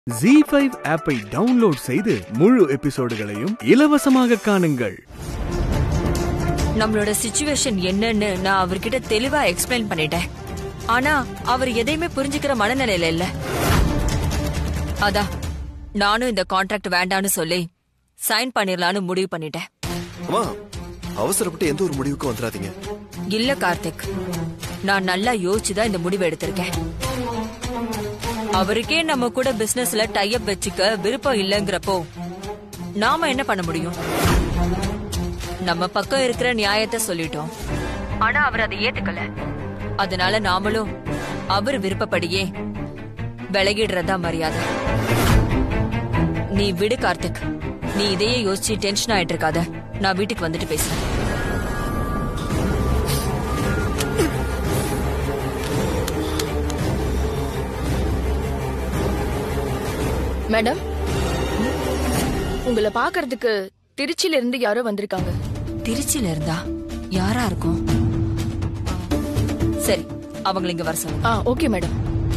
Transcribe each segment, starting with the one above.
G five ஆப்பை download செய்து முழு எபிசோடுகளையும் இலவசமாக காணுங்கள் நம்மளோட சிச்சுவேஷன் என்னன்னு நான் அவர்கிட்ட தெளிவா எக்ஸ்பிளைன் பண்ணிட்டேன் ஆனா அவர் எதையுமே புரிஞ்சுக்கிற மனநிலையில இல்ல அதான் நானும் இந்த கான்ட்ராக்ட் வேண்டான்னு சொல்லி சைன் பண்ணிரலான்னு முடிவு பண்ணிட்டேன் அம்மா அவசரப்பட்டு எந்த ஒரு முடிவுக்கும் வந்துடாதீங்க இல்ல கார்த்திக் நான் நல்லா யோசிச்சுதான் இந்த முடிவு எடுத்திருக்கேன் அவருக்கே நம்ம கூட பிசினஸ்ல டைப் வச்சுக்க விருப்பம் இல்லைங்கிறப்போ நாம என்ன பண்ண முடியும் நம்ம பக்கம் இருக்கிற நியாயத்தை சொல்லிட்டோம் ஆனா அவர் அதை ஏத்துக்கல அதனால நாமளும் அவர் விருப்பப்படியே விலகிடுறதா மரியாதை நீ விடு கார்த்திக் நீ இதையே யோசிச்சு டென்ஷன் ஆயிட்டு இருக்காத நான் வீட்டுக்கு வந்துட்டு பேசுறேன் மேடம் உங்களை பாக்குறதுக்கு திருச்சியில இருந்து யாரோ வந்திருக்காங்க திருச்சியில இருந்தா யாரா இருக்கும் சரி அவங்களை இங்க வர சொல்லு ஆ ஓகே மேடம்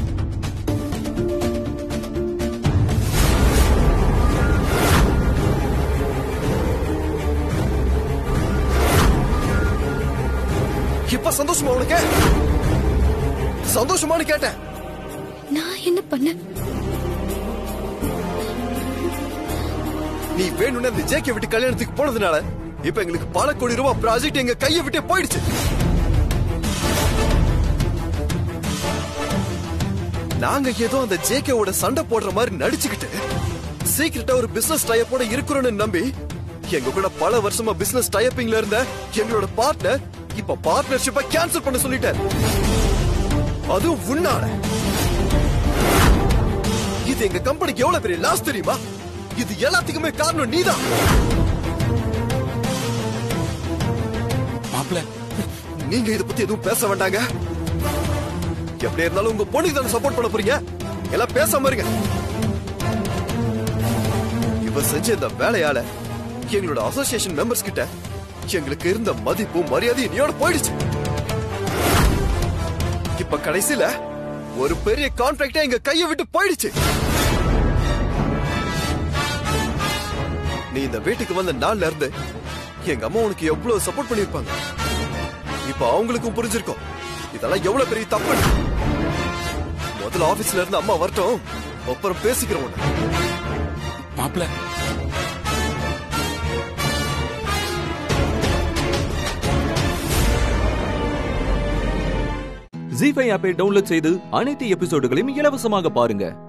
இப்ப சந்தோஷமா உனக்கு சந்தோஷமானு கேட்டேன் நான் என்ன பண்ண நீ வேணும்னு அந்த ஜேகே விட்டு கல்யாணத்துக்கு போனதுனால இப்ப எங்களுக்கு பல கோடி ரூபாய் ப்ராஜெக்ட் எங்க கையை விட்டே போயிடுச்சு நாங்க ஏதோ அந்த ஜேகேவோட சண்டை போடுற மாதிரி நடிச்சுக்கிட்டு சீக்கிரட்டா ஒரு பிசினஸ் டைப்போட இருக்கிறோம்னு நம்பி எங்க கூட பல வருஷமா பிசினஸ் டைப்பிங்ல இருந்த எங்களோட பார்ட்னர் இப்ப பார்ட்னர்ஷிப்பை கேன்சல் பண்ண சொல்லிட்டாரு அதுவும் உன்னால இது எங்க கம்பெனிக்கு எவ்வளவு பெரிய லாஸ் தெரியுமா இது எல்லாத்துக்குமே காரணம் நீதான் மாப்பிள நீங்க இத பத்தி எதுவும் பேச வேண்டாங்க எப்படி இருந்தாலும் உங்க பொண்ணுக்கு தானே சப்போர்ட் பண்ண போறீங்க எல்லாம் பேசாம இருங்க இவ செஞ்ச இந்த வேலையால எங்களோட அசோசியேஷன் மெம்பர்ஸ் கிட்ட எங்களுக்கு இருந்த மதிப்பும் மரியாதையும் நீயோட போயிடுச்சு இப்ப கடைசியில ஒரு பெரிய கான்ட்ராக்டே எங்க கையை விட்டு போயிடுச்சு நீ இந்த வீட்டுக்கு வந்த நாள்ல இருந்து எங்க அம்மா உனக்கு எவ்வளவு சப்போர்ட் பண்ணிருப்பாங்க இப்ப அவங்களுக்கும் புரிஞ்சிருக்கும் இதெல்லாம் எவ்வளவு பெரிய தப்பு முதல்ல ஆபீஸ்ல இருந்து அம்மா வரட்டும் அப்புறம் பேசிக்கிறோம் உன்னை. மாப்பிள ஜி ஃபைவ் ஆப்பை டவுன்லோட் செய்து அனைத்து எபிசோடுகளையும் இலவசமாக பாருங்க